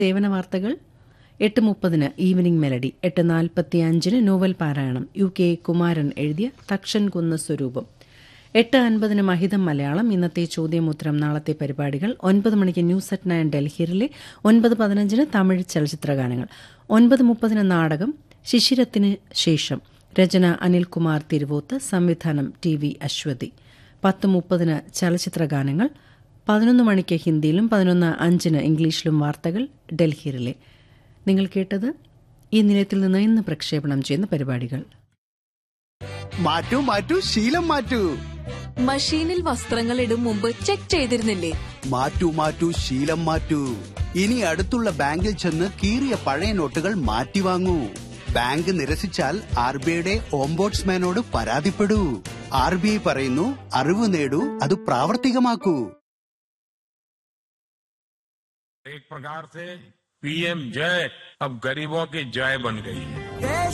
സേവന വാർത്തകൾ എട്ട് മുപ്പതിന് ഈവനിംഗ് മെലഡി എട്ട് നാൽപ്പത്തി അഞ്ചിന് നോവൽ പാരായണം യു കെ കുമാരൻ എഴുതിയ തക്ഷൻ കുന്ന് സ്വരൂപം എട്ട് അൻപതിന് മഹിതം മലയാളം ഇന്നത്തെ ചോദ്യമുത്തരം നാളത്തെ പരിപാടികൾ ഒൻപത് മണിക്ക് ന്യൂസ് അറ്റ് നയൻ ഡൽഹിയിലെ ഒൻപത് പതിനഞ്ചിന് തമിഴ് ചലച്ചിത്ര ഗാനങ്ങൾ ഒൻപത് മുപ്പതിന് നാടകം ശിശിരത്തിന് ശേഷം രചന അനിൽകുമാർ തിരുവോത്ത് സംവിധാനം ടി വി അശ്വതി പത്ത് മുപ്പതിന് ചലച്ചിത്ര ഗാനങ്ങൾ പതിനൊന്ന് മണിക്ക് ഹിന്ദിയിലും പതിനൊന്ന് അഞ്ചിന് ഇംഗ്ലീഷിലും വാർത്തകൾ ഡൽഹിയിലെ നിങ്ങൾ കേട്ടത് ഈ നിലയത്തിൽ നിന്ന് ഇന്ന് പ്രക്ഷേപണം ചെയ്യുന്ന പരിപാടികൾ മാറ്റൂ മാറ്റൂ ശീലം മാറ്റൂ മഷീനിൽ വസ്ത്രങ്ങൾ ഇടും മുമ്പ് ചെക്ക് ചെയ്തിരുന്നില്ലേ മാറ്റൂ മാറ്റൂ ശീലം മാറ്റൂ ഇനി അടുത്തുള്ള ബാങ്കിൽ ചെന്ന് കീറിയ പഴയ നോട്ടുകൾ മാറ്റി വാങ്ങൂ ബാങ്ക് നിരസിച്ചാൽ ആർ ബി ഐയുടെ ഓംബോട്സ്മാനോട് പരാതിപ്പെടൂ ആർ ബി ഐ പറയുന്നു അറിവ് നേടൂ അത് പ്രാവർത്തികമാക്കൂ एक प्रकार से पीएम जय अब गरीबों की जय बन गई है